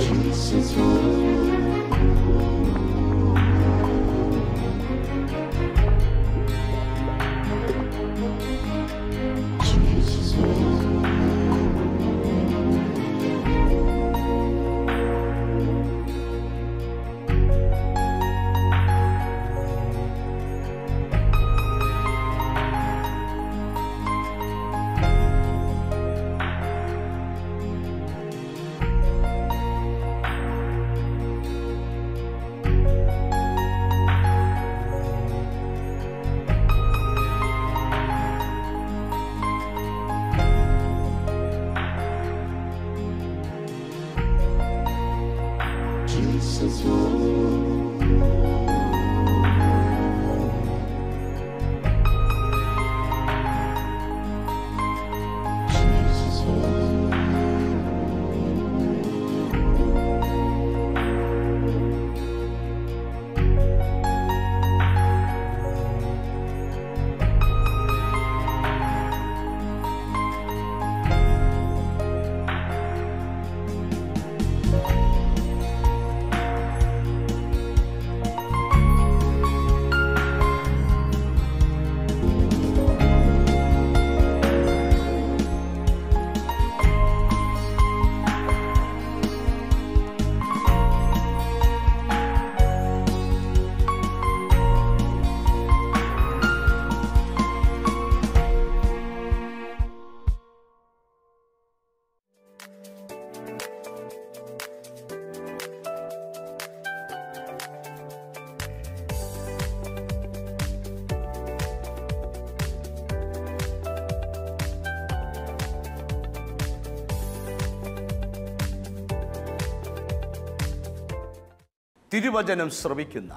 തിരുവചനം ശ്രവിക്കുന്ന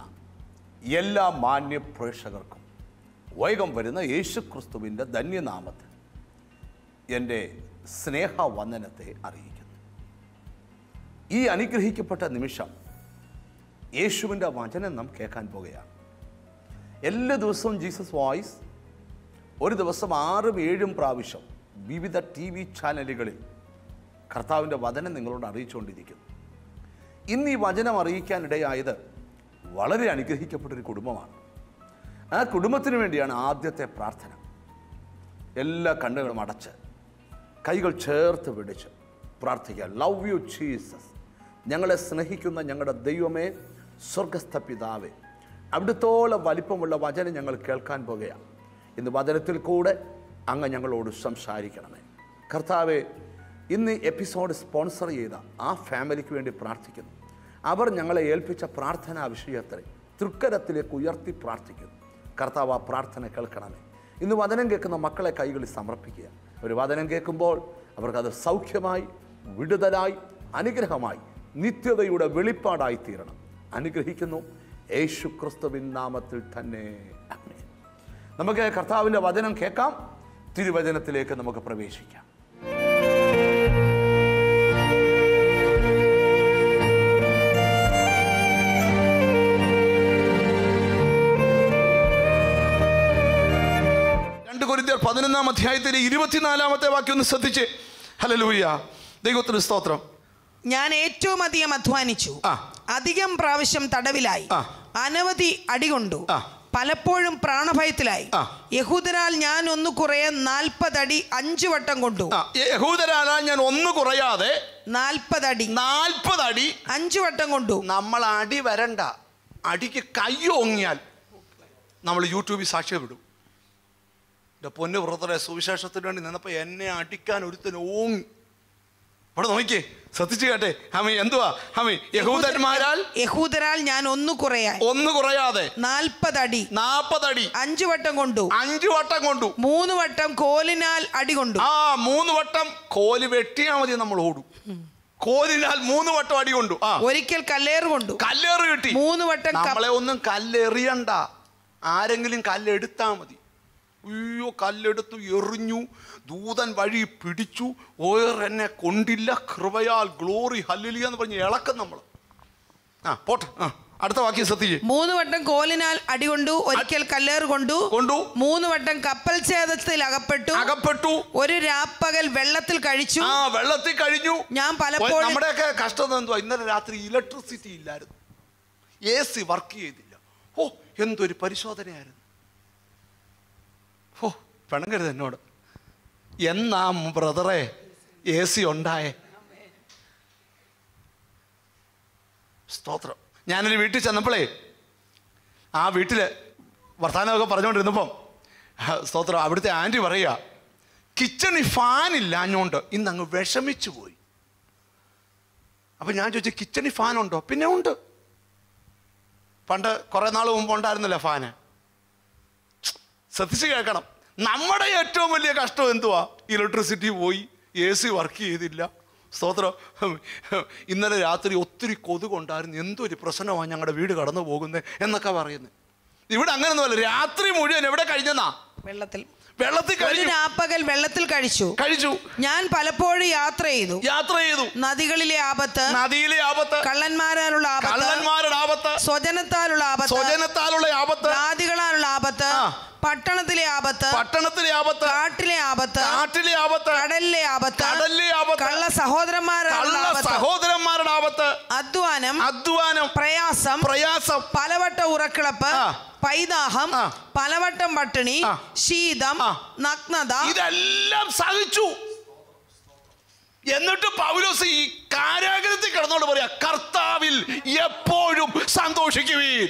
എല്ലാ മാന്യ പ്രേക്ഷകർക്കും വൈകം വരുന്ന യേശു ക്രിസ്തുവിൻ്റെ ധന്യനാമത്തിൽ എൻ്റെ സ്നേഹവന്ദനത്തെ അറിയിക്കുന്നു ഈ അനുഗ്രഹിക്കപ്പെട്ട നിമിഷം യേശുവിൻ്റെ വചനം നാം കേൾക്കാൻ പോകുകയാണ് എല്ലാ ദിവസവും ജീസസ് വോയിസ് ഒരു ദിവസം ആറും ഏഴും പ്രാവശ്യം വിവിധ ടി വി ചാനലുകളിൽ കർത്താവിൻ്റെ വചനം നിങ്ങളോട് അറിയിച്ചുകൊണ്ടിരിക്കുന്നു ഇന്ന് ഈ വചനം അറിയിക്കാനിടയായത് വളരെ അനുഗ്രഹിക്കപ്പെട്ടൊരു കുടുംബമാണ് ആ കുടുംബത്തിന് വേണ്ടിയാണ് ആദ്യത്തെ പ്രാർത്ഥന എല്ലാ കണ്ണുകളും അടച്ച് കൈകൾ ചേർത്ത് പിടിച്ച് പ്രാർത്ഥിക്കുക ലവ് യു ജീസസ് ഞങ്ങളെ സ്നേഹിക്കുന്ന ഞങ്ങളുടെ ദൈവമേ സ്വർഗസ്ഥ പിതാവേ അവിടുത്തോളം വലിപ്പമുള്ള വചനം ഞങ്ങൾ കേൾക്കാൻ പോകുകയാണ് ഇന്ന് വചനത്തിൽ കൂടെ അങ്ങ് ഞങ്ങളോട് സംസാരിക്കണമേ കർത്താവെ ഇന്ന് ഈ എപ്പിസോഡ് സ്പോൺസർ ചെയ്ത ആ ഫാമിലിക്ക് വേണ്ടി പ്രാർത്ഥിക്കുന്നു അവർ ഞങ്ങളെ ഏൽപ്പിച്ച പ്രാർത്ഥനാ വിഷയത്തെ തൃക്കരത്തിലേക്ക് ഉയർത്തി പ്രാർത്ഥിക്കുന്നു കർത്താവ് ആ പ്രാർത്ഥന കേൾക്കണമേ ഇന്ന് വചനം കേൾക്കുന്ന മക്കളെ കൈകളിൽ സമർപ്പിക്കുക ഒരു വചനം കേൾക്കുമ്പോൾ അവർക്കത് സൗഖ്യമായി വിടുതലായി അനുഗ്രഹമായി നിത്യതയുടെ വെളിപ്പാടായി തീരണം അനുഗ്രഹിക്കുന്നു യേശു ക്രിസ്തുവിൻ നാമത്തിൽ തന്നെ ആമേൻ. നമുക്ക് കർത്താവിൻ്റെ വചനം കേൾക്കാം തിരുവചനത്തിലേക്ക് നമുക്ക് പ്രവേശിക്കാം രണ്ട് കൊരിന്ത്യർ പതിനൊന്നാം അധ്യായത്തിലെ ഇരുപത്തിനാലാമത്തെ വാക്യം ഒന്ന് ശ്രദ്ധിച്ച് ഹലലൂയ ദൈവത്തിന് സ്തോത്രം ഞാൻ ഏറ്റവും അധികം അധ്വാനിച്ചു ആ. അധികം പ്രാവശ്യം തടവിലായി ആ. അനവധി അടികൊണ്ടു ആ. പലപ്പോഴും പ്രാണഭയത്തിലായി ആ. യഹൂദരാൽ ഞാൻ ഒന്ന് കുറയെ നാൽപ്പതടി അഞ്ചു വട്ടം കൊണ്ടു ആ യഹൂദരാലാൽ ഞാൻ ഒന്ന് കുറയാതെ നാൽപ്പതടി നാൽപ്പത് അടി അഞ്ചു വട്ടം കൊണ്ടു നമ്മൾ അടി വരണ്ട അടിക്ക് കൈ ഓങ്ങിയാൽ നമ്മൾ യൂട്യൂബിൽ സാക്ഷ്യപ്പെടും എൻ്റെ പൊന്നു വ്രതരെ സുവിശേഷത്തിന് വേണ്ടി നിന്നപ്പോൾ എന്നെ അടിക്കാൻ ഒരുത്തന് ഓങ്ങി ഇവിടെ നോക്കിയേ ശ്രദ്ധിച്ചു കേട്ടെ ഹമി എന്തുവാ ഹമി യഹൂദന്മാരാൽ യഹൂദരാൽ ഞാൻ ഒന്ന് കുറയായി ഒന്ന് കുറയാതെ നാൽപ്പതടി നാൽപ്പതടി അഞ്ചു വട്ടം കൊണ്ടു അഞ്ചു വട്ടം കൊണ്ടു മൂന്ന് വട്ടം കോലിനാൽ അടി കൊണ്ടു ആ മൂന്ന് വട്ടം കോല് വെട്ടിയാൽ മതി നമ്മൾ ഓടും കോലിനാൽ മൂന്ന് വട്ടം അടി കൊണ്ടു ആ ഒരിക്കൽ കല്ലേറ് കൊണ്ടു കല്ലേറ് കിട്ടി മൂന്ന് വട്ടം കപ്പ- നമ്മളെ ഒന്നും കല്ലെറിയണ്ട ആരെങ്കിലും കല്ലെടുത്താ മതി അയ്യോ കല്ലെടുത്തു എറിഞ്ഞു ദൂതൻ വഴി പിടിച്ചു ഓയർ എന്നെ കൊണ്ടില്ല കൃപയാൽ ഗ്ലോറി ഹല്ലിലിയ എന്ന് പറഞ്ഞ് ഇളക്കും നമ്മൾ ആ പോട്ടെ ആ അടുത്ത വാക്യം ശ്രദ്ധിച്ച് മൂന്ന് വട്ടം കോലിനാൽ അടികൊണ്ടു ഒരിക്കൽ കല്ലേറ് കൊണ്ടു കൊണ്ടു മൂന്ന് വട്ടം കപ്പൽ ഛേദത്തിൽ അകപ്പെട്ടു അകപ്പെട്ടു ഒരു രാപ്പകൽ വെള്ളത്തിൽ കഴിച്ചു ആ വെള്ളത്തിൽ കഴിഞ്ഞു ഞാൻ ഓ, പലപ്പോഴും നമ്മുടെയൊക്കെ കഷ്ടം എന്തുവാ ഇന്നലെ രാത്രി ഇലക്ട്രിസിറ്റി ഇല്ലായിരുന്നു എ സി വർക്ക് ചെയ്തില്ല ഓ എന്തൊരു പരിശോധനയായിരുന്നു ഓ പെണങ്ങരുത് എന്നോട് എന്നാ ബ്രദറെ എ സി ഉണ്ടായേ സ്തോത്രം ഞാനൊരു വീട്ടിൽ ചെന്നപ്പോഴേ ആ വീട്ടിൽ വർത്തമാനമൊക്കെ പറഞ്ഞുകൊണ്ടിരുന്നപ്പം ആ, സ്തോത്രം അവിടുത്തെ ആൻറ്റി പറയുക കിച്ചണിൽ ഫാൻ ഇല്ലാഞ്ഞോണ്ട് ഇന്ന് അങ്ങ് വിഷമിച്ചു പോയി അപ്പം ഞാൻ ചോദിച്ചു കിച്ചണിൽ ഫാൻ ഉണ്ടോ പിന്നെ ഉണ്ട് പണ്ട് കുറേ നാൾ മുമ്പ് ഉണ്ടായിരുന്നില്ല ഫാന് ശ്രദ്ധിച്ച് കേൾക്കണം നമ്മുടെ ഏറ്റവും വലിയ കഷ്ടം എന്തുവാ ഇലക്ട്രിസിറ്റി പോയി എ സി വർക്ക് ചെയ്തില്ല സ്തോത്രം ഇന്നലെ രാത്രി ഒത്തിരി കൊതുകുണ്ടായിരുന്നു എന്തൊരു പ്രശ്നമാണ് ഞങ്ങളുടെ വീട് കടന്നു പോകുന്നത് എന്നൊക്കെ പറയുന്നത് ഇവിടെ അങ്ങനെയൊന്നുമല്ല രാത്രി മുഴുവൻ എവിടെ കഴിഞ്ഞെന്നാ വെള്ളത്തിൽ വെള്ളത്തിൽ ഒരു കഴിഞ്ഞു രാപ്പകൽ വെള്ളത്തിൽ കഴിച്ചു കഴിച്ചു ഞാൻ പലപ്പോഴും യാത്ര ചെയ്തു യാത്ര ചെയ്തു നദികളിലെ ആപത്ത് നദിയിലെ ആപത്ത് കള്ളന്മാരാലുള്ള ആപത്ത് കള്ളന്മാരുടെ ആപത്ത് സ്വജനത്താലുള്ള ആപത്ത് സ്വജനത്താലുള്ള ആപത്ത് ജാതികളാലുള്ള ആപത്ത് ആ. പട്ടണത്തിലെ ആപത്ത് പട്ടണത്തിലെ ആപത്ത് കാട്ടിലെ ആപത്ത് കാട്ടിലെ ആപത്ത് കടലിലെ ആപത്ത് കടലിലെ ആപത്ത് കള്ള സഹോദരന്മാരാലുള്ള കള്ള ആപത്ത് സഹോദരന്മാരുടെ ആപത്ത് അധ്വാനം അധ്വാനം പ്രയാസം പ്രയാസം പലവട്ടം ഉറക്കിളപ്പ് ആ. പൈതാഹം ആ. പലവട്ടം പട്ടിണി ആ. ശീതം ആ. നഗ്നത ഇതെല്ലാം സഹിച്ചു എന്നിട്ട് പൗലോസ് ഈ കാരാഗ്രഹത്തിൽ കിടന്നോണ്ട് പറയാ കർത്താവിൽ എപ്പോഴും സന്തോഷിക്കുവീൻ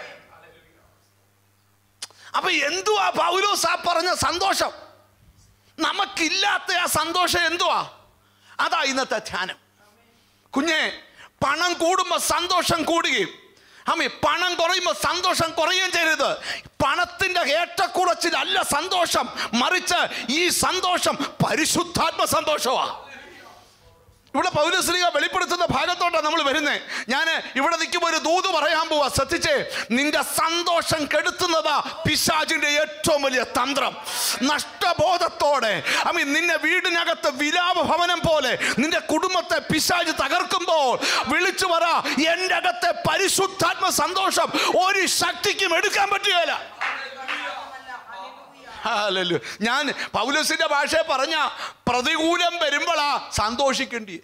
അപ്പൊ എന്തുവാ പൗലോസ് ആ പറഞ്ഞ സന്തോഷം നമുക്കില്ലാത്ത ആ സന്തോഷം എന്തുവാ അതാ ഇന്നത്തെ ധ്യാനം കുഞ്ഞെ പണം കൂടുമ്പോൾ സന്തോഷം കൂടുകയും അമ്മേ പണം കുറയുമ്പോൾ സന്തോഷം കുറയുകയും ചെയ്യരുത് പണത്തിന്റെ ഏറ്റക്കുറച്ചിലല്ല സന്തോഷം മറിച്ച് ഈ സന്തോഷം പരിശുദ്ധാത്മ സന്തോഷമാണ് ഇവിടെ പൗരസ്ലിക വെളിപ്പെടുത്തുന്ന ഭാഗത്തോട്ടാണ് നമ്മൾ വരുന്നത് ഞാൻ ഇവിടെ നിൽക്കുമ്പോൾ ഒരു ദൂത് പറയാൻ പോവാ ശ്രദ്ധിച്ചേ നിന്റെ സന്തോഷം കെടുത്തുന്നതാ പിശാചിന്റെ ഏറ്റവും വലിയ തന്ത്രം നഷ്ടബോധത്തോടെ ഐ മീൻ നിന്നെ വീടിനകത്ത് വിലാപ ഭവനം പോലെ നിന്റെ കുടുംബത്തെ പിശാജ് തകർക്കുമ്പോൾ വിളിച്ചു പറ എൻ്റെ അകത്തെ പരിശുദ്ധാത്മ സന്തോഷം ഒരു ശക്തിക്കും എടുക്കാൻ പറ്റുകയില്ല ഹല്ലേലൂയ. ഞാൻ പൗലോസിന്റെ ഭാഷയെ പറഞ്ഞ പ്രതികൂലം വരുമ്പോഴാ സന്തോഷിക്കേണ്ടി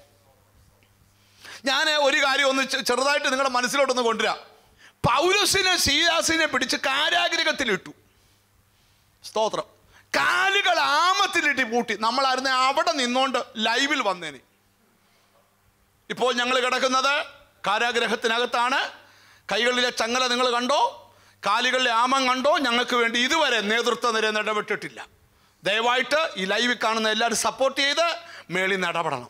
ഞാൻ ഒരു കാര്യം ഒന്ന് ചെ- ചെറുതായിട്ട് നിങ്ങളുടെ മനസ്സിലോട്ടൊന്ന് കൊണ്ടുവരാം പൗലോസിനെ ശീലാസിനെ പിടിച്ച് കാരാഗ്രഹത്തിലിട്ടു സ്തോത്രം കാലുകൾ ആമത്തിലിട്ട് പൂട്ടി നമ്മളായിരുന്നെ അവിടെ നിന്നോണ്ട് ലൈവിൽ വന്നേനെ ഇപ്പോൾ ഞങ്ങൾ കിടക്കുന്നത് കാരാഗ്രഹത്തിനകത്താണ് കൈകളിലെ ചങ്ങല നിങ്ങൾ കണ്ടോ കാലുകളിലെ ആമം കണ്ടോ ഞങ്ങൾക്ക് വേണ്ടി ഇതുവരെ നേതൃത്വ നിര ഇടപെട്ടിട്ടില്ല ദയവായിട്ട് ഈ ലൈവിൽ കാണുന്ന എല്ലാവരും സപ്പോർട്ട് ചെയ്ത് മേളിൽ നിന്ന് ഇടപെടണം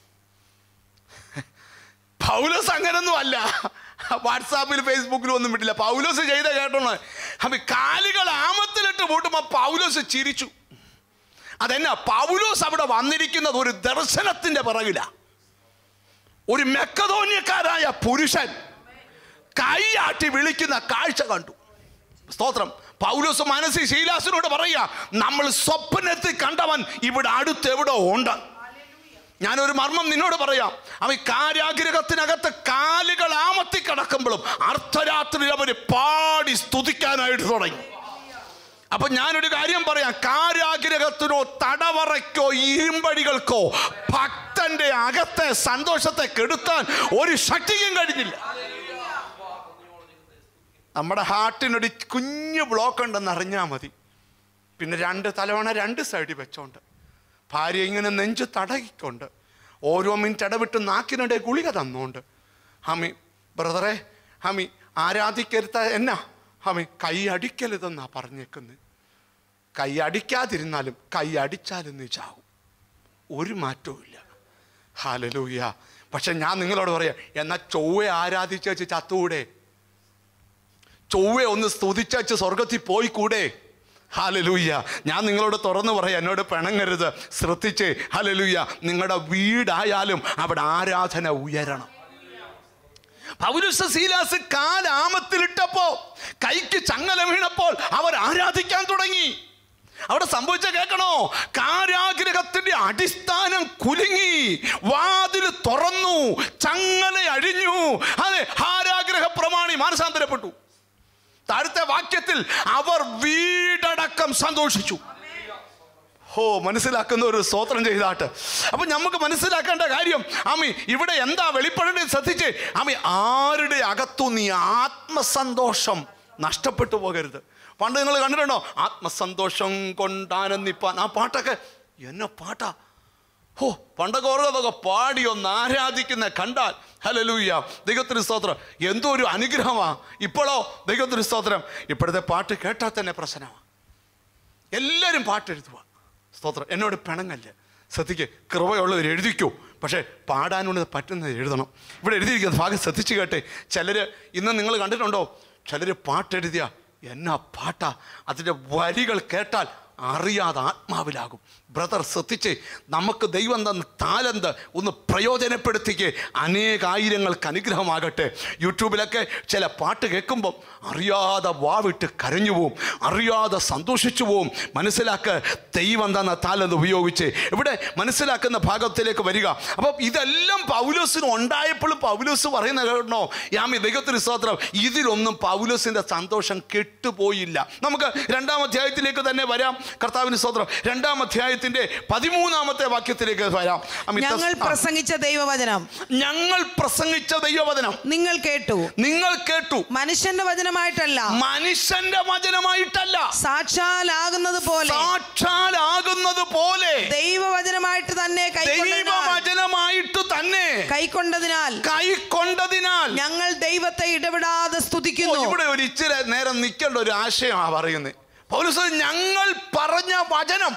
പൗലോസ് അങ്ങനൊന്നും അല്ല വാട്സാപ്പിൽ ഫേസ്ബുക്കിലും ഒന്നും വിട്ടില്ല പൗലോസ് ചെയ്ത കേട്ടോണ് അപ്പൊ കാലുകൾ ആമത്തിലിട്ട് പൂട്ടുമ്പോൾ പൗലോസ് ചിരിച്ചു അതെന്നാ പൗലോസ് അവിടെ വന്നിരിക്കുന്നത് ഒരു ദർശനത്തിന്റെ പിറകിലാ ഒരു മെക്കതോന്യക്കാരായ പുരുഷൻ കൈയാട്ടി വിളിക്കുന്ന കാഴ്ച കണ്ടു സ്തോത്രം പൗലോസ് മനസ്സിൽ ശീലാസിനോട് പറയുക നമ്മൾ സ്വപ്നത്തിൽ കണ്ടവൻ ഇവിടെ അടുത്തെവിടെ ഉണ്ട് ഞാനൊരു മർമ്മം നിന്നോട് പറയാം അവൻ കാരാഗ്രഹത്തിനകത്ത് കാലുകൾ ആമത്തി കിടക്കുമ്പോഴും അർദ്ധരാത്രി അവര് പാടി സ്തുതിക്കാനായിട്ട് തുടങ്ങി അപ്പൊ ഞാനൊരു കാര്യം പറയാം കാരാഗ്രഹത്തിനോ തടവറയ്ക്കോ ഇരുമ്പടികൾക്കോ ഭക്തന്റെ അകത്തെ സന്തോഷത്തെ കെടുത്താൻ ഒരു ശക്തിയും കഴിഞ്ഞില്ല നമ്മുടെ ഹാർട്ടിനൊരു കുഞ്ഞു ബ്ലോക്ക് ഉണ്ടെന്ന് അറിഞ്ഞാൽ മതി പിന്നെ രണ്ട് തലവണ രണ്ട് സൈഡിൽ വെച്ചോണ്ട് ഭാര്യ ഇങ്ങനെ നെഞ്ച് തടകിക്കൊണ്ട് ഓരോ മിനിറ്റ് ഇടവിട്ട് നാക്കിനിടെ ഗുളിക തന്നോണ്ട് ഹമി ബ്രദറെ ഹമി ആരാധിക്കരുത്ത എന്നാ ഹമി കൈ അടിക്കരുതെന്നാ പറഞ്ഞേക്കുന്നത് കൈ അടിക്കാതിരുന്നാലും കൈ അടിച്ചാലും നീ ചാവും ഒരു മാറ്റവും ഇല്ല ഹാലലൂയ പക്ഷെ ഞാൻ നിങ്ങളോട് പറയാം എന്നാ ചൊവ്വെ ആരാധിച്ചു ചത്തുകൂടെ ചൊവ്വ ഒന്ന് സ്തുതിച്ചു സ്വർഗത്തിൽ പോയി കൂടെ ഹാലലൂയ്യ ഞാൻ നിങ്ങളോട് തുറന്നു പറയാം എന്നോട് പിണങ്ങരുത് ശ്രദ്ധിച്ച് ഹാലലൂയ്യ നിങ്ങളുടെ വീടായാലും അവിടെ ആരാധന ഉയരണം പൗരുഷ ശീലാസ് കാലാമത്തിലിട്ടപ്പോ കൈക്ക് ചങ്ങല വീണപ്പോൾ അവർ ആരാധിക്കാൻ തുടങ്ങി അവിടെ സംഭവിച്ച കേൾക്കണോ കാരാഗ്രഹത്തിന്റെ അടിസ്ഥാനം കുലുങ്ങി വാതിൽ തുറന്നു ചങ്ങല അഴിഞ്ഞു അതെ ഹാരാഗ്രഹ പ്രമാണം നഷ്ടപ്പെട്ടു താഴത്തെ വാക്യത്തിൽ അവർ വീടടക്കം സന്തോഷിച്ചു ഹോ മനസ്സിലാക്കുന്ന ഒരു സ്തോത്രം ചെയ്താട്ട് അപ്പൊ നമുക്ക് മനസ്സിലാക്കേണ്ട കാര്യം ആമി ഇവിടെ എന്താ വെളിപ്പെടേണ്ടത് ശ്രദ്ധിച്ച് ആമി ആരുടെ അകത്തു നീ ആത്മസന്തോഷം നഷ്ടപ്പെട്ടു പോകരുത് പണ്ട് നിങ്ങൾ കണ്ടിട്ടുണ്ടോ ആത്മസന്തോഷം കൊണ്ടാനന്ദിപ്പാൻ ആ പാട്ടൊക്കെ എന്നെ പാട്ടാ ഹോ പണ്ടൊക്കെ ഓർമ്മതൊക്കെ പാടി ഒന്ന് ആരാധിക്കുന്ന കണ്ടാൽ ഹലലൂയ്യ ദൈവത്തിന് സ്തോത്രം എന്തോ ഒരു അനുഗ്രഹമാ ഇപ്പോഴോ ദൈവത്തിന് സ്തോത്രം ഇപ്പോഴത്തെ പാട്ട് കേട്ടാൽ തന്നെ പ്രശ്നമാണ് എല്ലാവരും പാട്ടെഴുതുക സ്തോത്രം എന്നോട് പിണങ്ങല്ല ശ്രദ്ധിക്ക് കൃപയുള്ളവർ എഴുതിക്കോ പക്ഷേ പാടാനുള്ളത് പറ്റുന്നത് എഴുതണം ഇവിടെ എഴുതിയിരിക്കുന്ന ഭാഗം ശ്രദ്ധിച്ച് കേട്ടെ ചിലർ ഇന്ന് നിങ്ങൾ കണ്ടിട്ടുണ്ടോ ചിലർ പാട്ടെഴുതിയ എന്നാ പാട്ടാ അതിൻ്റെ വരികൾ കേട്ടാൽ അറിയാതെ ആത്മാവിലാകും ബ്രദർ ശ്രദ്ധിച്ച് നമുക്ക് ദൈവം തന്ന താലന്ത് ഒന്ന് പ്രയോജനപ്പെടുത്തിക്ക് അനേകായിരങ്ങൾക്ക് അനുഗ്രഹമാകട്ടെ യൂട്യൂബിലൊക്കെ ചില പാട്ട് കേൾക്കുമ്പം അറിയാതെ വാവിട്ട് കരഞ്ഞു പോവും അറിയാതെ സന്തോഷിച്ചു പോവും മനസ്സിലാക്ക് ദൈവം തന്ന താലന്ത് ഉപയോഗിച്ച് ഇവിടെ മനസ്സിലാക്കുന്ന ഭാഗത്തിലേക്ക് വരിക അപ്പം ഇതെല്ലാം പൗലോസിന് ഉണ്ടായപ്പോഴും പൗലോസ് പറയുന്ന കേട്ടോ യാമി ദൈവത്തിന് സ്തോത്രം ഇതിലൊന്നും പൗലോസിന്റെ സന്തോഷം കെട്ടുപോയില്ല നമുക്ക് രണ്ടാം അധ്യായത്തിലേക്ക് തന്നെ വരാം കർത്താവിന് സ്തോത്രം രണ്ടാം അധ്യായത്തിന്റെ പതിമൂന്നാമത്തെ വാക്യത്തിലേക്ക് വരാം അമ്മി, തസ്- ഞങ്ങൾ ആ. പ്രസംഗിച്ച ദൈവവചനം ഞങ്ങൾ പ്രസംഗിച്ച ദൈവവചനം നിങ്ങൾ കേട്ടു നിങ്ങൾ കേട്ടു മനുഷ്യന്റെ വചനമായിട്ടല്ല മനുഷ്യന്റെ വചനമായിട്ടല്ല സാക്ഷാലാകുന്നത് പോലെ സാക്ഷാലാകുന്നത് പോലെ ദൈവവചനമായിട്ട് തന്നെ കൈക്കൊണ്ടതിനാൽ ദൈവവചനമായിട്ട് തന്നെ കൈക്കൊണ്ടതിനാൽ കൈക്കൊണ്ടതിനാൽ ഞങ്ങൾ ദൈവത്തെ ഇടപെടാതെ ഓ, സ്തുതിക്കുന്നു ഇവിടെ ഒരു ഇച്ചിരി നേരം നിൽക്കേണ്ട ഒരു ആശയമാണ് പറയുന്നത് പൗലോസ് ഞങ്ങൾ പറഞ്ഞ വചനം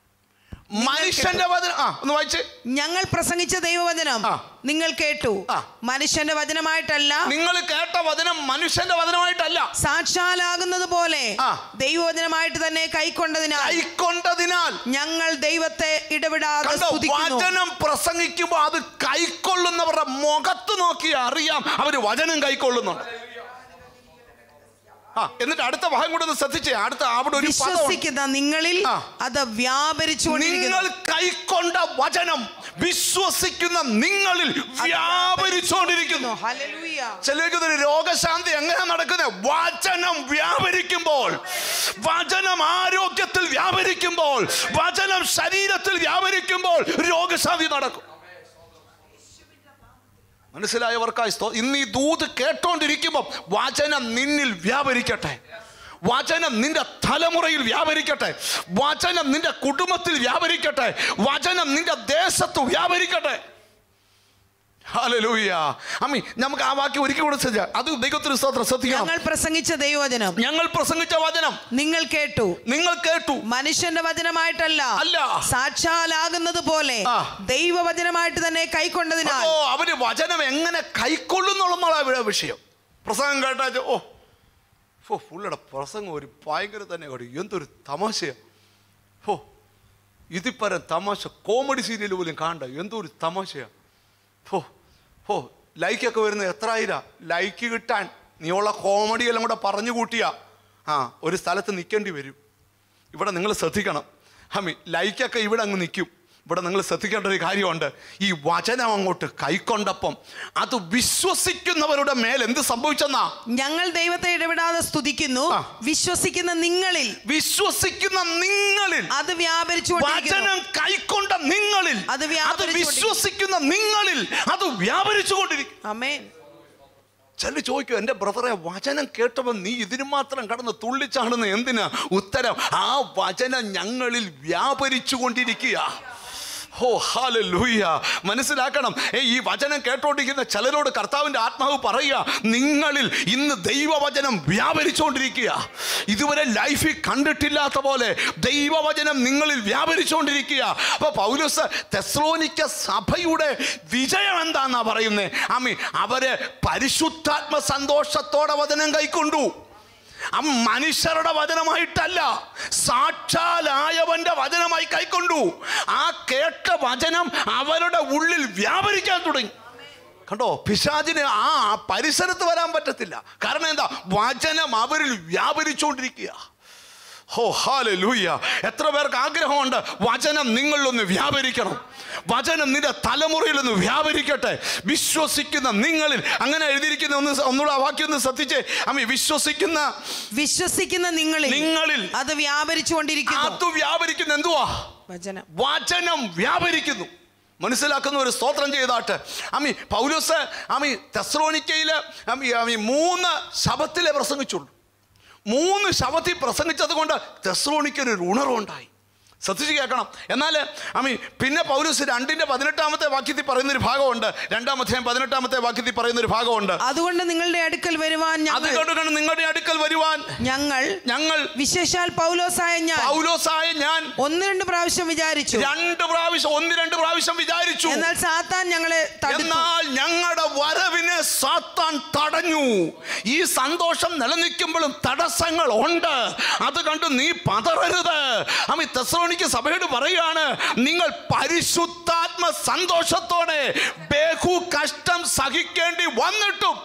മനുഷ്യന്റെ വചനം ആ ഒന്ന് വായിച്ച് ഞങ്ങൾ പ്രസംഗിച്ച ദൈവവചനം ആ. നിങ്ങൾ കേട്ടു ആ. മനുഷ്യന്റെ വചനമായിട്ടല്ല നിങ്ങൾ കേട്ട വചനം മനുഷ്യന്റെ വചനമായിട്ടല്ല സാക്ഷാലാകുന്നത് പോലെ ആ. ദൈവവചനമായിട്ട് തന്നെ കൈക്കൊണ്ടതിനാൽ കൈക്കൊണ്ടതിനാൽ ഞങ്ങൾ ദൈവത്തെ ഇടപെടാതെ കണ്ടോ സ്തുതിക്കുന്നു വചനം പ്രസംഗിക്കുമ്പോൾ അത് കൈക്കൊള്ളുന്നവരുടെ മുഖത്ത് നോക്കി അറിയാം അവര് വചനം കൈക്കൊള്ളുന്നുണ്ട് ആ എന്നിട്ട് അടുത്ത ഭാഗം കൂടെ ഒന്ന് ശ്രദ്ധിച്ചേ അടുത്ത അവിടെ ഒരു പദം വിശ്വസിക്കുന്ന നിങ്ങളിൽ ആ. അത് വ്യാപരിച്ചുകൊണ്ടിരിക്കുന്നു നിങ്ങൾ കൈക്കൊണ്ട വചനം വിശ്വസിക്കുന്ന നിങ്ങളിൽ വ്യാപരിച്ചുകൊണ്ടിരിക്കുന്നു ഹല്ലേലൂയ. ചിലർക്ക് ഒരു രോഗശാന്തി എങ്ങനെ നടക്കുന്നത് വചനം വ്യാപരിക്കുമ്പോൾ വചനം ആരോഗ്യത്തിൽ വ്യാപരിക്കുമ്പോൾ വചനം ശരീരത്തിൽ വ്യാപരിക്കുമ്പോൾ രോഗശാന്തി നടക്കും മനസ്സിലായവർക്കായി സ്തോ- ഇന്ന് ഈ ദൂത് കേട്ടോണ്ടിരിക്കുമ്പോൾ വചനം നിന്നിൽ വ്യാപരിക്കട്ടെ വചനം നിന്റെ തലമുറയിൽ വ്യാപരിക്കട്ടെ വചനം നിന്റെ കുടുംബത്തിൽ വ്യാപരിക്കട്ടെ വചനം നിന്റെ ദേശത്ത് വ്യാപരിക്കട്ടെ ഹല്ലേലൂയ അമ്മി നമുക്ക് ആ വാക്യം ഒരിക്കൽ കൂടെ ശ്രദ്ധിക്കാം അത് ദൈവത്തിന് സ്തോത്രം ശ്രദ്ധിക്കണം ഞങ്ങൾ പ്രസംഗിച്ച ദൈവവചനം ഞങ്ങൾ പ്രസംഗിച്ച വചനം നിങ്ങൾ കേട്ടു നിങ്ങൾ കേട്ടു മനുഷ്യന്റെ വചനമായിട്ടല്ല അല്ല. സാക്ഷാലാകുന്നത് പോലെ ആ. ദൈവവചനമായിട്ട് തന്നെ കൈക്കൊണ്ടതിനാൽ ഓ അവര് വചനം എങ്ങനെ കൈക്കൊള്ളുന്നുള്ള ഇവിടെ വിഷയം പ്രസംഗം കേട്ടാ ഓ ഓ പുള്ളിയുടെ പ്രസംഗം ഒരു ഭയങ്കര തന്നെ കേട്ടോ എന്തൊരു തമാശയാ ഓ ഇതിപ്പരം തമാശ കോമഡി സീരിയൽ പോലും കാണണ്ട എന്തൊരു തമാശയാ ഓ ഓ ലൈക്കൊക്കെ വരുന്ന എത്ര ആയിരാ ലൈക്ക് കിട്ടാൻ നീയുള്ള കോമഡി എല്ലാം കൂടെ പറഞ്ഞു കൂട്ടിയാ ആ ഒരു സ്ഥലത്ത് നിൽക്കേണ്ടി വരും ഇവിടെ നിങ്ങൾ ശ്രദ്ധിക്കണം ഹമി ലൈക്കൊക്കെ ഇവിടെ അങ്ങ് നിൽക്കും ഇവിടെ നിങ്ങൾ ശ്രദ്ധിക്കേണ്ട ഒരു കാര്യമുണ്ട് ഈ വചനം അങ്ങോട്ട് കൈക്കൊണ്ടപ്പം അത് വിശ്വസിക്കുന്നവരുടെ മേൽ എന്ത് സംഭവിച്ചെന്നാ ഞങ്ങൾ ദൈവത്തെ ഇടപെടാതെ സ്തുതിക്കുന്നു ആ. വിശ്വസിക്കുന്ന നിങ്ങളിൽ വിശ്വസിക്കുന്ന നിങ്ങളിൽ അത് വ്യാപരിച്ചുകൊണ്ടിരിക്കുന്നു വചനം കൈക്കൊണ്ട നിങ്ങളിൽ അത് അത് വ്യാപരിച്ചുകൊണ്ടിരിക്കുന്നു. വിശ്വസിക്കുന്ന നിങ്ങളിൽ അത് വ്യാപരിച്ചുകൊണ്ടിരിക്കും അമേൻ ചില ചോദിക്കും എൻ്റെ ബ്രദറെ വചനം കേട്ടപ്പോൾ നീ ഇതിന് മാത്രം കടന്ന് തുള്ളിച്ചാടുന്ന എന്തിനാ ഉത്തരം ആ വചനം ഞങ്ങളിൽ വ്യാപരിച്ചു കൊണ്ടിരിക്കുക ഓ ഹാലൂയ്യ മനസ്സിലാക്കണം ഏ ഈ വചനം കേട്ടോണ്ടിരിക്കുന്ന ചിലരോട് കർത്താവിൻ്റെ ആത്മാവ് പറയുക നിങ്ങളിൽ ഇന്ന് ദൈവവചനം വ്യാപരിച്ചുകൊണ്ടിരിക്കുക ഇതുവരെ ലൈഫിൽ കണ്ടിട്ടില്ലാത്ത പോലെ ദൈവവചനം നിങ്ങളിൽ വ്യാപരിച്ചുകൊണ്ടിരിക്കുക അപ്പൊ പൗലോസ് തെസ്ലോനിക്ക സഭയുടെ വിജയം എന്താന്നാ പറയുന്നത് ആമി അവര് പരിശുദ്ധാത്മ സന്തോഷത്തോടെ വചനം കൈക്കൊണ്ടു ആ മനുഷ്യരുടെ വചനമായിട്ടല്ല സാക്ഷാലായവന്റെ വചനമായി കൈക്കൊണ്ടു ആ കേട്ട വചനം അവരുടെ ഉള്ളിൽ വ്യാപരിക്കാൻ തുടങ്ങി കണ്ടോ പിശാചിന് ആ പരിസരത്ത് വരാൻ പറ്റത്തില്ല കാരണം എന്താ വചനം അവരിൽ വ്യാപരിച്ചുകൊണ്ടിരിക്കുക ഹോ ഹാലൂയ്യ എത്ര പേർക്ക് ആഗ്രഹമുണ്ട് വചനം നിങ്ങളിലൊന്ന് വ്യാപരിക്കണം വചനം നിന്റെ തലമുറയിൽ ഒന്ന് വ്യാപരിക്കട്ടെ വിശ്വസിക്കുന്ന നിങ്ങളിൽ അങ്ങനെ എഴുതിയിരിക്കുന്ന ഒന്ന് സ- ഒന്നുകൂടെ ആ വാക്യം ഒന്ന് ശ്രദ്ധിച്ചേ അമ്മ വിശ്വസിക്കുന്ന വിശ്വസിക്കുന്ന നിങ്ങളിൽ നിങ്ങളിൽ അത് വ്യാപരിച്ചുകൊണ്ടിരിക്കുന്നു അത് വ്യാപരിക്കുന്ന എന്തുവാ വചനം വചനം വ്യാപരിക്കുന്നു മനസ്സിലാക്കുന്ന ഒരു സ്തോത്രം ചെയ്താട്ട് അമ്മി പൗലോസ് അമ്മി തെസ്രോണിക്കയില് അമ്മി അമ്മി മൂന്ന് ശബത്തിലെ പ്രസംഗിച്ചുള്ളൂ മൂന്ന് ശബത്തിൽ പ്രസംഗിച്ചത് കൊണ്ട് തെസ്രോണിക്കൊരു ഒരു ഉണർവുണ്ടായി ശ്രദ്ധിച്ച് കേൾക്കണം എന്നാൽ അമ്മി പിന്നെ പൗലോസ് രണ്ടിന്റെ പതിനെട്ടാമത്തെ വാക്യത്തിൽ പറയുന്നൊരു ഭാഗമുണ്ട് രണ്ടാമത്തെ പതിനെട്ടാമത്തെ വാക്യത്തിൽ പറയുന്നൊരു ഭാഗമുണ്ട് അതുകൊണ്ട് നിങ്ങളുടെ അടുക്കൽ വരുവാൻ അത് ഞങ്ങൾ കേട്ടുകൊണ്ട് നിങ്ങളുടെ അടുക്കൽ വരുവാൻ ഞങ്ങൾ ഞങ്ങൾ വിശേഷാൽ പൗലോസായ ഞാൻ പൗലോസായ ഞാൻ ഒന്ന് രണ്ട് പ്രാവശ്യം വിചാരിച്ചു രണ്ട് പ്രാവശ്യം ഒന്ന് രണ്ട് പ്രാവശ്യം വിചാരിച്ചു എന്നാൽ സാത്താൻ ഞങ്ങളെ തടുത്തു എന്നാൽ ഞങ്ങളുടെ വരവിനെ സാത്താൻ തടഞ്ഞു ഈ സന്തോഷം നിലനിൽക്കുമ്പോഴും തടസ്സങ്ങൾ ഉണ്ട് അത് കണ്ട് നീ പതറരുത് അമ്മ തെസ്രോണിക്ക് സഭയോട് പറയാണ് നിങ്ങൾ പരിശുദ്ധാത്മ സന്തോഷത്തോടെ ബഹു കഷ്ടം സഹിക്കേണ്ടി വന്നിട്ടും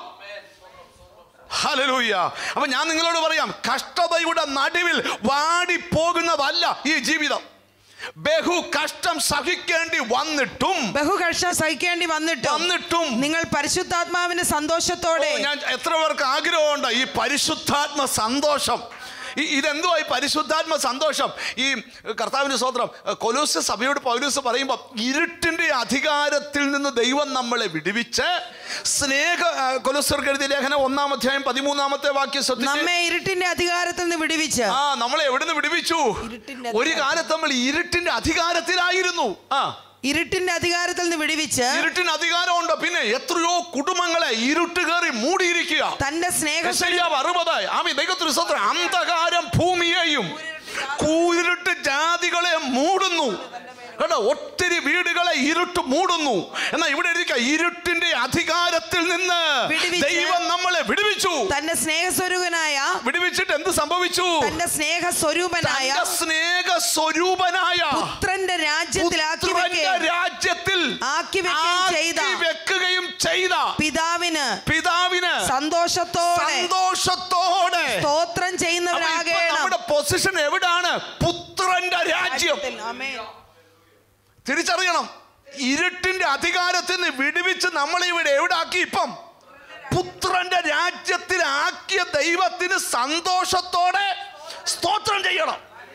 ഹലലൂയ അപ്പൊ ഞാൻ നിങ്ങളോട് പറയാം കഷ്ടതയുടെ നടുവിൽ വാടിപ്പോകുന്നതല്ല ഈ ജീവിതം ബഹു കഷ്ടം സഹിക്കേണ്ടി വന്നിട്ടും ബഹുകഷ്ടം സഹിക്കേണ്ടി വന്നിട്ട് വന്നിട്ടും നിങ്ങൾ പരിശുദ്ധാത്മാവിന്റെ സന്തോഷത്തോടെ ഞാൻ എത്ര പേർക്ക് ആഗ്രഹമുണ്ട് ഈ പരിശുദ്ധാത്മ സന്തോഷം ഈ ഇതെന്തുവാ ഈ പരിശുദ്ധാത്മ സന്തോഷം ഈ കർത്താവിൻ്റെ സ്വത്രം കൊലൂസ് സഭയോട് പൗലൂസ് പറയുമ്പോൾ ഇരുട്ടിൻ്റെ അധികാരത്തിൽ നിന്ന് ദൈവം നമ്മളെ വിടുവിച്ച് സ്നേഹ കൊലൂസർക്ക് എഴുതിയ ലേഖനം ഒന്നാം അധ്യായം പതിമൂന്നാമത്തെ വാക്യം ശ്രദ്ധിച്ച് നമ്മെ ഇരുട്ടിന്റെ അധികാരത്തിൽ നിന്ന് വിടുവിച്ച് ആ നമ്മളെ എവിടുന്ന് വിടുവിച്ചു ഇരുട്ടിന്റെ ഒരു കാലത്ത് നമ്മൾ ഇരുട്ടിന്റെ അധികാരത്തിലായിരുന്നു ആ ഇരുട്ടിന്റെ അധികാരത്തിൽ നിന്ന് വിടുവിച്ച് ഇരുട്ടിന് അധികാരമുണ്ട് പിന്നെ എത്രയോ കുടുംബങ്ങളെ ഇരുട്ട് കയറി മൂടിയിരിക്കുക തന്റെ സ്നേഹ യെശയ്യാവ് അറുപത് ആമി ദൈവത്തിന് സ്വന്തം അന്ധകാരം ഭൂമിയെയും കൂരിട്ട് ജാതികളെ മൂടുന്നു കേട്ടോ ഒത്തിരി വീടുകളെ ഇരുട്ട് മൂടുന്നു എന്നാൽ ഇവിടെ എഴുതിക്ക ഇരുട്ടിന്റെ അധികാരത്തിൽ നിന്ന് വിടുവിച്ച് ദൈവം നമ്മളെ വിടുവിച്ചു തന്റെ സ്നേഹസ്വരൂപനായ വിടുവിച്ചിട്ട് എന്ത് സംഭവിച്ചു തന്റെ സ്നേഹസ്വരൂപനായ തന്റെ സ്നേഹ സ്വരൂപനായ പുത്രന്റെ രാജ്യത്തിലാക്കി പുത്രന്റെ വെക്കുകയും രാജ്യത്തിൽ ആക്കി വെക്കുകയും ചെയ്ത ആക്കി വെക്കുകയും ചെയ്ത പിതാവിന് പിതാവിന് സന്തോഷത്തോടെ സന്തോഷത്തോടെ സ്തോത്രം അപ്പൊ ഇപ്പൊ ചെയ്യുന്നവരാകേണം നമ്മുടെ പൊസിഷൻ എവിടാണ് പുത്രന്റെ രാജ്യം ആമേൻ. തിരിച്ചറിയണം ഇരുട്ടിന്റെ അധികാരത്തിൽ നിന്ന് വിടുവിച്ച് നമ്മളെ ഇവിടെ എവിടെ ആക്കി ഇപ്പം പുത്രന്റെ രാജ്യത്തിലാക്കിയ ദൈവത്തിന് സന്തോഷത്തോടെ സ്തോത്രം ചെയ്യണം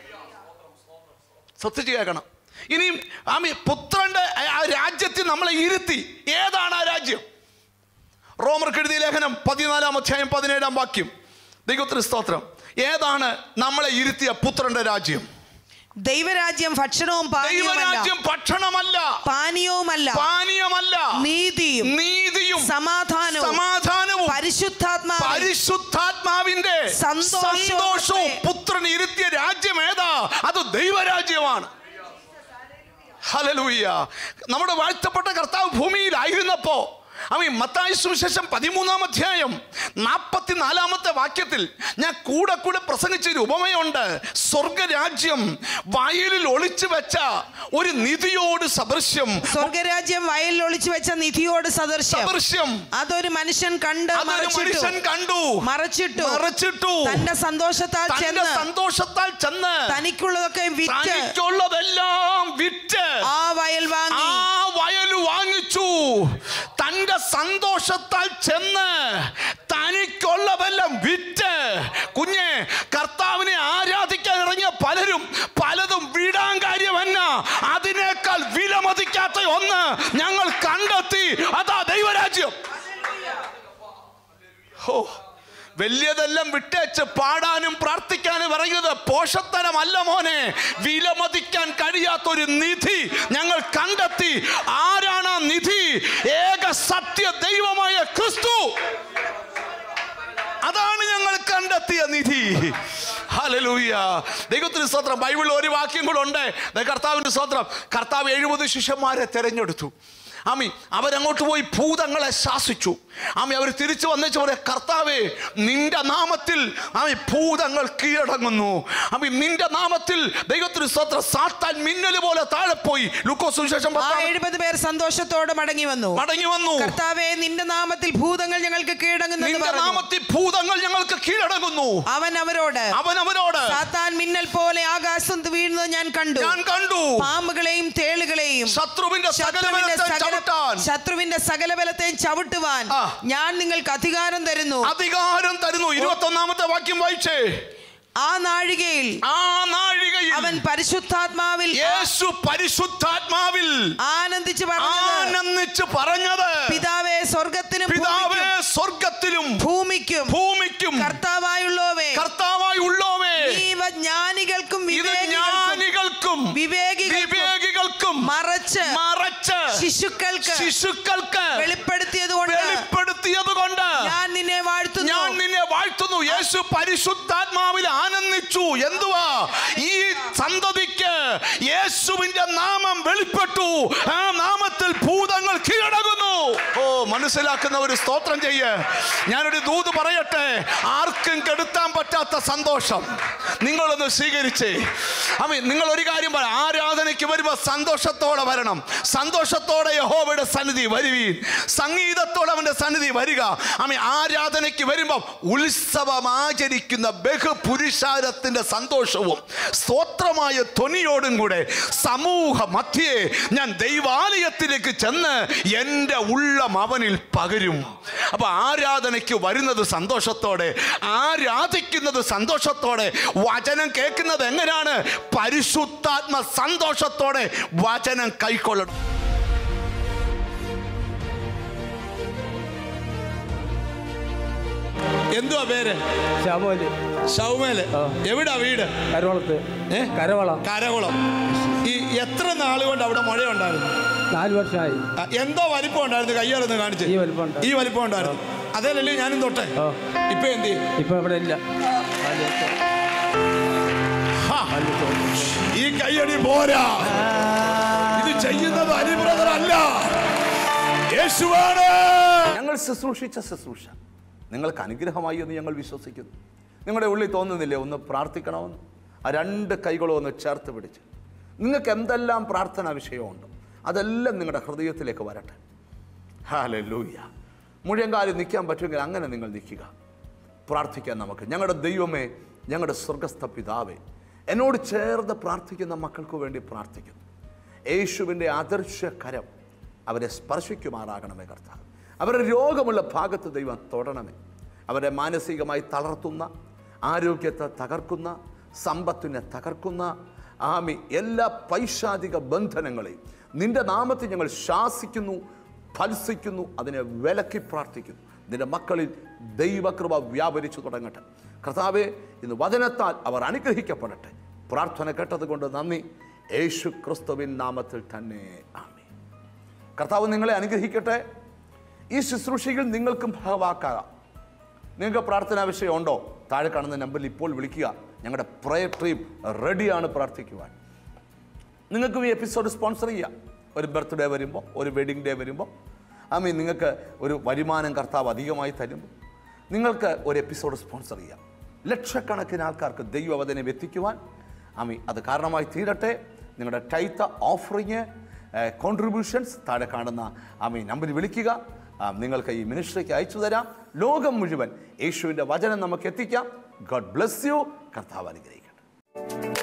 ശ്രദ്ധിച്ച് കേൾക്കണം ഇനിയും ആമി പുത്രന്റെ ആ- ആ രാജ്യത്തിൽ നമ്മളെ ഇരുത്തി ഏതാണ് ആ രാജ്യം റോമർക്ക് എഴുതിയ ലേഖനം പതിനാലാം അധ്യായം പതിനേഴാം വാക്യം ദൈവത്തിന് സ്തോത്രം ഏതാണ് നമ്മളെ ഇരുത്തിയ പുത്രന്റെ രാജ്യം ദൈവരാജ്യം ഭക്ഷണവും പാനീയവുമല്ല ദൈവരാജ്യം ഭക്ഷണമല്ല പാനീയവുമല്ല പാനീയമല്ല നീതിയും നീതിയും സമാധാനവും സമാധാനവും പരിശുദ്ധാത്മാവിൽ പരിശുദ്ധാത്മാവിന്റെ സന്തോഷവും സന്തോഷവും പുത്രൻ ഇരുത്തിയ രാജ്യം ഏതാ അത് ദൈവരാജ്യമാണ് ഹലലൂയ്യ നമ്മുടെ വാഴ്ത്തപ്പെട്ട കർത്താവ് ഭൂമിയിലായിരുന്നപ്പോ അവൻ മത്തായ സുവിശേഷം പതിമൂന്നാം അധ്യായം നാൽപ്പത്തിനാലാമത്തെ വാക്യത്തിൽ ഞാൻ കൂടെ കൂടെ പ്രസംഗിച്ചൊരു ഉപമയുണ്ട് സ്വർഗരാജ്യം വയലിൽ ഒളിച്ചു വെച്ച ഒരു നിധിയോട് സദൃശ്യം സ്വർഗരാജ്യം വയലിൽ ഒളിച്ചു വെച്ച നിധിയോട് സദൃശ്യം സദൃശ്യം അതൊരു മനുഷ്യൻ കണ്ട് അതൊരു മറച്ചിട്ടു മനുഷ്യൻ കണ്ടു മറച്ചിട്ടു മറച്ചിട്ടു തന്റെ സന്തോഷത്താൽ തന്റെ ചെന്ന് സന്തോഷത്താൽ ചെന്ന് തനിക്കുള്ളതൊക്കെ വിറ്റ് തനിക്കുള്ളതെല്ലാം വിറ്റ് ആ വയൽ ആ വാങ്ങി വയൽ വാങ്ങിച്ചു തന്റെ സന്തോഷത്താൽ ചെന്ന് തനിക്കുള്ളതെല്ലാം വിറ്റ് കുഞ്ഞെ കർത്താവിനെ ആരാധിക്കാൻ ഇറങ്ങിയ പലരും പലതും വിടാൻ കാര്യമല്ല അതിനേക്കാൾ വിലമതിക്കാത്ത ഒന്ന് ഞങ്ങൾ കണ്ടെത്തി അതാ ദൈവരാജ്യം ഹോ വലിയതെല്ലാം വിട്ടേച്ച് പാടാനും പ്രാർത്ഥിക്കാനും ഇറങ്ങിയത് പോഷത്തരമല്ല മോനെ വിലമതിക്കാൻ കഴിയാത്തൊരു നിധി ഞങ്ങൾ കണ്ടെത്തി ആരാണ് ആ നിധി ഏക സത്യ ദൈവമായ ക്രിസ്തു അതാണ് ഞങ്ങൾ കണ്ടെത്തിയ നിധി ഹലലൂയ ദൈവത്തിന് സ്തോത്രം ബൈബിളിൽ ഒരു വാക്യം കൂടെ ഉണ്ട് ദേ കർത്താവിൻ്റെ സ്തോത്രം കർത്താവ് എഴുപത് ശിഷ്യന്മാരെ തെരഞ്ഞെടുത്തു ആമി അവരങ്ങോട്ട് പോയി ഭൂതങ്ങളെ ശാസിച്ചു ആമി അവർ തിരിച്ചു വന്നേച്ച് പറയാം കർത്താവേ നിന്റെ നാമത്തിൽ ആമി ഭൂതങ്ങൾ കീഴടങ്ങുന്നു ആമി നിന്റെ നാമത്തിൽ ദൈവത്തിന് സ്വത്ര സാത്താൻ മിന്നൽ പോലെ താഴെ പോയി ലുക്കോ സുവിശേഷം ആ പത്താം എഴുപത് പേർ സന്തോഷത്തോടെ മടങ്ങി വന്നു മടങ്ങി വന്നു കർത്താവെ നിന്റെ നാമത്തിൽ ഭൂതങ്ങൾ ഞങ്ങൾക്ക് കീഴടങ്ങുന്നെന്ന് നിന്റെ പറഞ്ഞു നാമത്തിൽ ഭൂതങ്ങൾ ഞങ്ങൾക്ക് കീഴടങ്ങുന്നു അവൻ അവരോട് അവൻ അവനോട് സാത്താൻ മിന്നൽ പോലെ ആകാശം വീഴുന്നത് ഞാൻ കണ്ടു ഞാൻ കണ്ടു പാമ്പുകളെയും തേളുകളെയും ശത്രുവിന്റെ സകല ശത്രുവിന്റെ ബലത്തെ സകല- ചവിട്ടാൻ ശത്രുവിന്റെ സകല ബലത്തെയും ചവിട്ടുവാൻ ആ. ഞാൻ നിങ്ങൾക്ക് അധികാരം തരുന്നു അധികാരം തരുന്നു ഇരുപത്തി ഒന്നാമത്തെ വാക്യം വായിച്ചേ ആ നാഴികയിൽ ആ നാഴികയിൽ അവൻ പരിശുദ്ധാത്മാവിൽ യേശു പരിശുദ്ധാത്മാവിൽ ആനന്ദിച്ച് പറഞ്ഞത് ആനന്ദിച്ച് പറഞ്ഞത് പിതാവേ സ്വർഗത്തിനും പിതാവേ സ്വർഗത്തിലും ഭൂമിക്കും ഭൂമിക്കും കർത്താവായുള്ളവേ കർത്താവായി ഉള്ളോവേ നീ ഇവ ജ്ഞാനികൾക്കും ഇത് വിവേകികൾക്കും ജ്ഞാനികൾക്കും വിവേകികൾക്കും വിവേകികൾക്കും മറച്ച് മറച്ച് ശിശുക്കൾക്ക് ശിശുക്കൾക്ക് വെളിപ്പെടുത്തിയത് കൊണ്ട് വെളിപ്പെടുത്തിയത് കൊണ്ട് ഞാൻ നിന്നെ വാഴ്ത്തുന്നു ഞാൻ നിന്നെ വാഴ്ത്തുന്നു യേശു പരിശുദ്ധാത്മാവിൽ ആനന്ദിച്ചു എന്തുവാ ഈ സന്തതിക്ക് യേശുവിന്റെ നാമം വെളിപ്പെട്ടു ആ നാമത്തിൽ ഭൂതങ്ങൾ കീഴടങ്ങുന്നു ഓ മനസ്സിലാക്കുന്ന ഒരു സ്തോത്രം ചെയ്യ് ഞാനൊരു ദൂത് പറയട്ടെ ആർക്കും കെടുത്താൻ പറ്റാത്ത സന്തോഷം നിങ്ങളൊന്ന് സ്വീകരിച്ചേ അമ്മ നിങ്ങൾ ഒരു കാര്യം പറ ആരാധനയ്ക്ക് വരുമ്പോൾ സന്തോഷത്തോടെ വരണം സന്തോഷത്തോടെ യഹോവയുടെ സന്നിധി വരുവീൻ സംഗീതത്തോടെ അവന്റെ സന്നിധി വരിക അമ്മ ആരാധനയ്ക്ക് വരുമ്പോൾ ഉത്സവം ആചരിക്കുന്ന ബഹുപുരുഷാരത്തിന്റെ സന്തോഷവും സ്തോത്രമായ ധ്വനിയോടും കൂടെ സമൂഹ മധ്യേ ഞാൻ ദൈവാലയത്തിലേക്ക് ചെന്ന് എൻ്റെ ഉള്ളം അവനിൽ പകരും അപ്പൊ ആരാധനയ്ക്ക് വരുന്നത് സന്തോഷത്തോടെ ആരാധിക്കുന്നത് സന്തോഷത്തോടെ വചനം കേൾക്കുന്നത് എങ്ങനെയാണ് പരിശുദ്ധാത്മ സന്തോഷത്തോടെ വചനം കൈക്കൊള്ളണം എന്തുവാ പേര് ശാമോല് ഷൗമേല് എവിടാ വീട് കരവളത്ത് ഏ? കരവളം കരകുളം ഈ എത്ര നാൾ കൊണ്ട് അവിടെ മഴയുണ്ടായിരുന്നു നാല് വർഷമായി ആ, എന്തോ വലിപ്പം ഉണ്ടായിരുന്നു കയ്യാലൊന്ന് കാണിച്ച് ഈ വലിപ്പമുണ്ട്. ഈ വലിപ്പം ഉണ്ടായിരുന്നു അതല്ലേ ഞാനും തൊട്ടെ ഓ. ഇപ്പൊ എന്ത് ചെയ്യും? ഇപ്പൊ ഇവിടെ ഇല്ല ഹാ. ഈ കയ്യടി പോരാ ഇത് ചെയ്യുന്നത് അരിബ്രദർ അല്ല യേശുവാണ് ഞങ്ങൾ ശുശ്രൂഷിച്ച ശുശ്രൂഷ നിങ്ങൾക്ക് അനുഗ്രഹമായി എന്ന് ഞങ്ങൾ വിശ്വസിക്കുന്നു നിങ്ങളുടെ ഉള്ളിൽ തോന്നുന്നില്ലേ ഒന്ന് പ്രാർത്ഥിക്കണമെന്ന് ആ രണ്ട് കൈകളും ഒന്ന് ചേർത്ത് പിടിച്ച് നിങ്ങൾക്ക് എന്തെല്ലാം പ്രാർത്ഥനാ വിഷയമുണ്ടോ അതെല്ലാം നിങ്ങളുടെ ഹൃദയത്തിലേക്ക് വരട്ടെ ഹാലെ ലൂയ മുഴങ്കാലിൽ നിൽക്കാൻ പറ്റുമെങ്കിൽ അങ്ങനെ നിങ്ങൾ നിൽക്കുക പ്രാർത്ഥിക്കാൻ നമുക്ക് ഞങ്ങളുടെ ദൈവമേ ഞങ്ങളുടെ സ്വർഗസ്ഥ പിതാവേ എന്നോട് ചേർന്ന് പ്രാർത്ഥിക്കുന്ന മക്കൾക്ക് വേണ്ടി പ്രാർത്ഥിക്കുന്നു യേശുവിൻ്റെ അദൃശ്യ കരം അവരെ സ്പർശിക്കുമാറാകണമേ കർത്താവ് അവരുടെ രോഗമുള്ള ഭാഗത്ത് ദൈവം തൊടണമേ അവരെ മാനസികമായി തളർത്തുന്ന ആരോഗ്യത്തെ തകർക്കുന്ന സമ്പത്തിനെ തകർക്കുന്ന ആമി എല്ലാ പൈശാചിക ബന്ധനങ്ങളെയും നിന്റെ നാമത്തിൽ ഞങ്ങൾ ശാസിക്കുന്നു ഫത്സിക്കുന്നു അതിനെ വിലക്കി പ്രാർത്ഥിക്കുന്നു നിന്റെ മക്കളിൽ ദൈവകൃപ വ്യാപരിച്ചു തുടങ്ങട്ടെ കർത്താവെ ഇന്ന് വചനത്താൽ അവർ അനുഗ്രഹിക്കപ്പെടട്ടെ പ്രാർത്ഥന കേട്ടതുകൊണ്ട് നന്ദി യേശു ക്രിസ്തുവിൻ നാമത്തിൽ തന്നെ ആമേ കർത്താവ് നിങ്ങളെ അനുഗ്രഹിക്കട്ടെ ഈ ശുശ്രൂഷയിൽ നിങ്ങൾക്കും ഭാഗവാക്കാകാം നിങ്ങൾക്ക് പ്രാർത്ഥനാ വിഷയമുണ്ടോ താഴെ കാണുന്ന നമ്പറിൽ ഇപ്പോൾ വിളിക്കുക ഞങ്ങളുടെ പ്രയർ ടീം റെഡിയാണ് പ്രാർത്ഥിക്കുവാൻ നിങ്ങൾക്കും ഈ എപ്പിസോഡ് സ്പോൺസർ ചെയ്യാം ഒരു ബർത്ത്ഡേ വരുമ്പോൾ ഒരു വെഡിങ് ഡേ വരുമ്പോൾ ഐ മീൻ നിങ്ങൾക്ക് ഒരു വരുമാനം കർത്താവ് അധികമായി തരുമ്പോൾ നിങ്ങൾക്ക് ഒരു എപ്പിസോഡ് സ്പോൺസർ ചെയ്യാം ലക്ഷക്കണക്കിന് ആൾക്കാർക്ക് ദൈവവചനം എത്തിക്കുവാൻ ആമി അത് കാരണമായി തീരട്ടെ നിങ്ങളുടെ ടൈത്ത ഓഫറിങ് കോൺട്രിബ്യൂഷൻസ് താഴെ കാണുന്ന ആമി നമ്പറിൽ വിളിക്കുക ആ, നിങ്ങൾക്ക് ഈ മിനിസ്ട്രിക്ക് അയച്ചു തരാം ലോകം മുഴുവൻ യേശുവിൻ്റെ വചനം നമുക്ക് എത്തിക്കാം ഗോഡ് ബ്ലെസ് യു കർത്താവ് അനുഗ്രഹിക്കട്ടെ